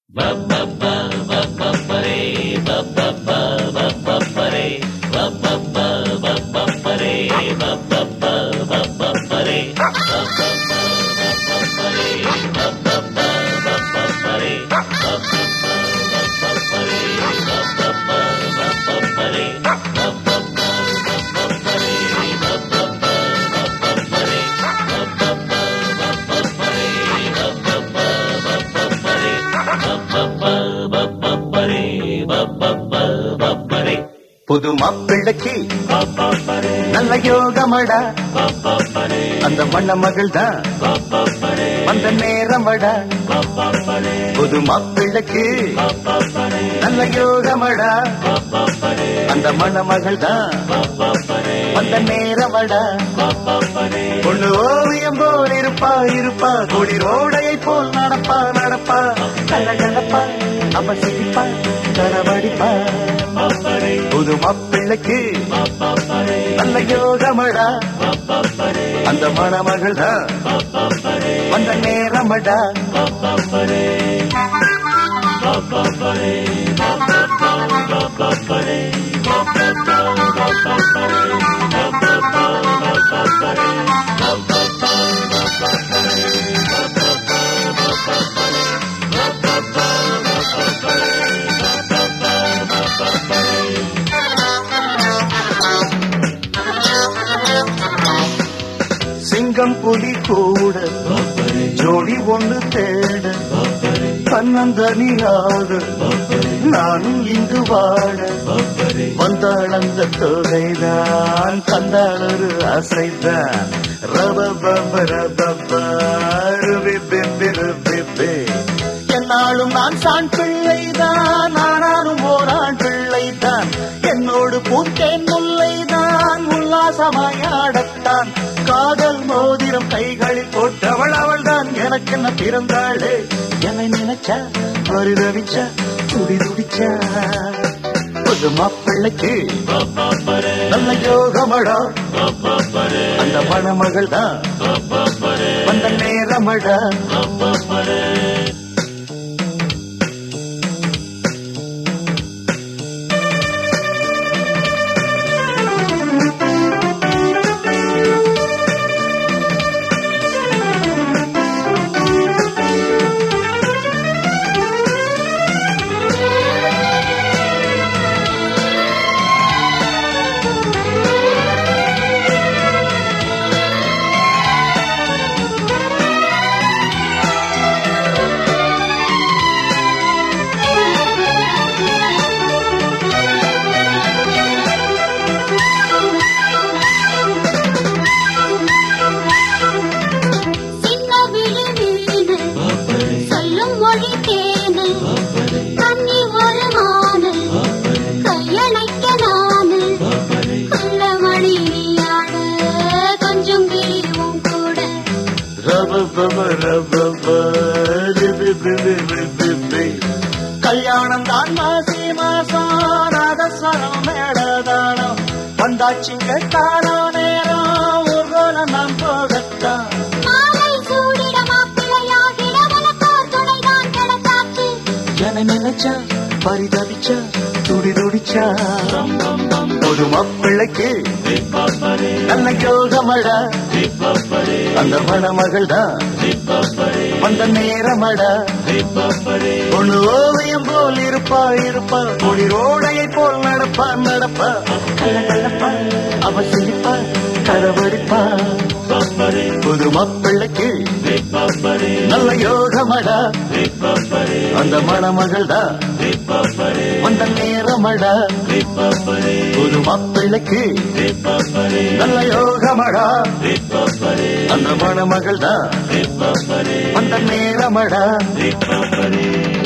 புது மாப்பிள்ளைக்கு நல்ல யோகமடா அந்த மண்ண மகள் தான் அந்த நேரமடா புது மாப்பிள்ளைக்கு நல்ல யோகமடா அந்த மண்ண மகள் தான் அந்த நேரமடா பொண்ணு ஓவியம் போல் இருப்பா இருப்பா குளிர் ஓடையை போல் நடப்பா நடப்பா கல கலப்பா அவ சிரிப்பா கரவடிப்பா புது மாப்பிள்ளைக்கு நல்ல யோகமடா அந்த மணமகள் தான் வந்த நேரமடா சிங்கம் புலி கூட ஜோடி ஒன்று தேட தன்னந்தனியாக நானும் இங்கு வாழ வந்தாள் அந்த தொகைதான் தந்தாள் ஒரு ஆசைதான் ரப பப ரப என்னாலும் நான் சான் பிள்ளைதான் ஆனாலும் ஓரான் பிள்ளைதான் என்னோடு பூத்தேன் முல்லைதான் உல்லாசமாயாடத்தான் காதல் மோதிரம் கைகளில் போட்டவள் அவள் தான் எனக்கு என்ன பிறந்தாளே என்னை நினைச்சா பரிதவிச்சா துடி துடிச்சா புது மாப்பிள்ளைக்கு நல்ல யோகமடா அந்த மணமகள் தான் வந்த நேரமடா சின்ன விழி வீடு சொல்லும் மொழி தேனு கண்ணி ஒரு மானு கையணைக்க நானு கொல்ல மணி நீயாடு கொஞ்சம் கிளியும் கூட கல்யாணம் தான் மாசி மாசம் நாதஸ்வரம் மேடதானம் வந்தாச்சுங்க தானோ நேரம் ஊர்வலம் நாம் போகத்தான் மாலை சூடிட மாப்பிள்ளையாகிட உனக்கோர் துணைதான் கிடைச்சாச்சு என நினைச்சா பரிதவிச்சா துடி துடிச்சா ஒரு மாப்பிள்ளைக்கு நல்ல யோகமடா அந்த மணமகள் தான் வந்த நேரமடா ஒண்ணு ஓவியம் போல் இருப்பா இருப்பா குளிரோடையை போல் நடப்பா நடப்பா கலகலப்பா அவ சிரிப்பா கரவடிப்பா புது மாப்பிள்ளைக்கு நல்ல யோகமடா அந்த மணமகள் தான் வந்த நேரமடா புது மாப்பிள்ளைக்கு நல்ல யோகமடா அந்த மணமகள் தான் வந்த நேரமடா